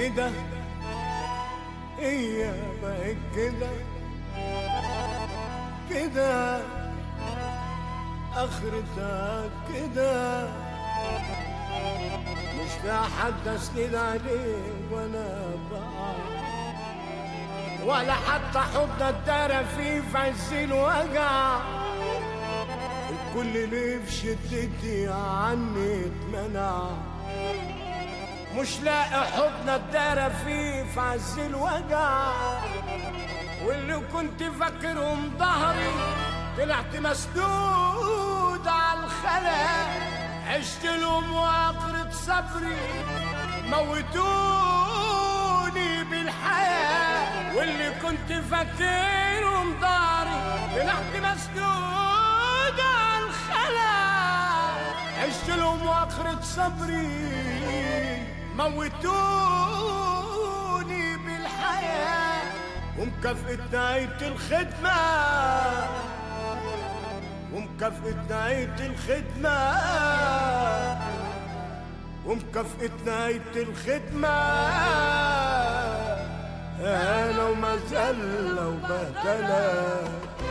كده هي بقت كده كده اخرتها كده مش في حد اسند عليه وانا بقى ولا حتى حضن الدار فيه في عز الوجع الكل ليه في شدتي عني اتمنع مش لاقي حضن الدار فيه في عز الوجع واللي كنت فاكرهم ظهري طلعت مسدود على الخلا عشت لهم واخرة صبري موتوني بالحياة واللي كنت فاكرهم ظهري طلعت مسدود على الخلا عشت لهم واخرة صبري موتوني بالحياة ومكافأة نهاية الخدمة ومكافأة نهاية الخدمة ومكافأة نهاية الخدمة أنا ومزلة وبهدلة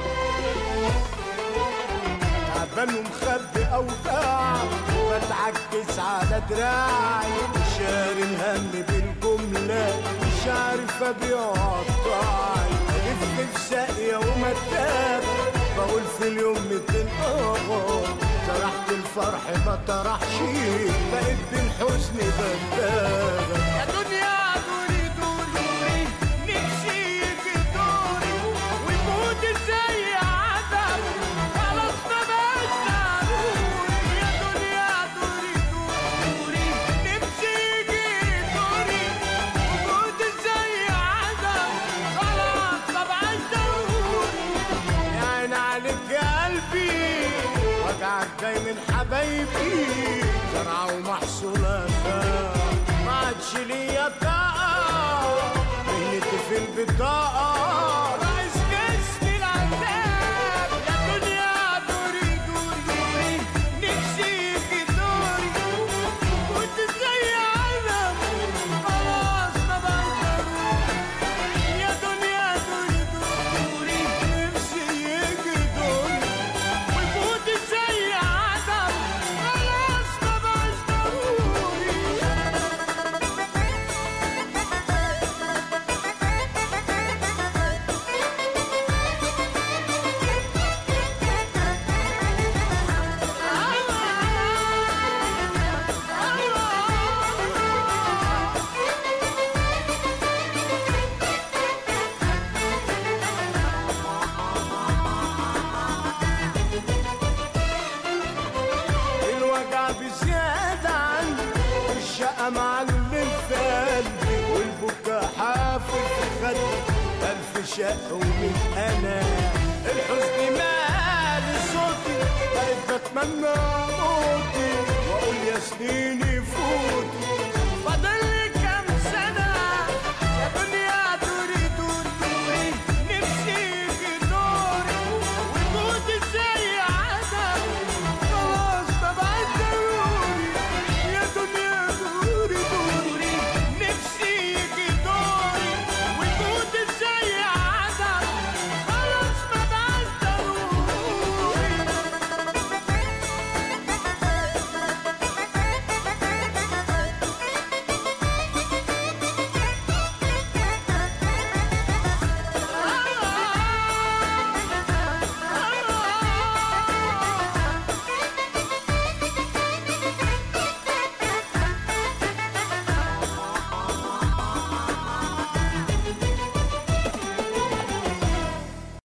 تعبان ومخبي أوجاع بتعكس على دراعي شاري الهم بالجملة مش عارف أبيع قطاعي ألف في ساقية ومتاب بقول في اليوم ميتين اه سرحت الفرح ما طرحش بقيت بالحزن بداغة يا دنيا دوري دوري نفسي يجي دوري ويموت زي عدم خلاص ما بقاش ضروري يا دنيا دوري دوري نفسي يجي دوري ويموت زي عدم خلاص ما بقاش ضروري يا عين عليك يا قلبي وجعك جاي من حبايبي زرعة ومحصولات ما عادش ليا طاقة مهنتي في البطاقة رئيس جسمي العذاب يا دنيا دوري دوري دوري نفسي في دوري كنت زي عالم خلاص ما بقى ضروري يا دنيا دوري دوري نفسي يجي دوري ويفوت زي عدم خلاص ما بقاش ضروري الوجع بزيادة عني والشقة معلم في قلبي والبكا حافل في خدي ألف شق ومن أنا الحزن مالي صوتي بقيت بتمنى موتي وأقول يا سنيني فوتي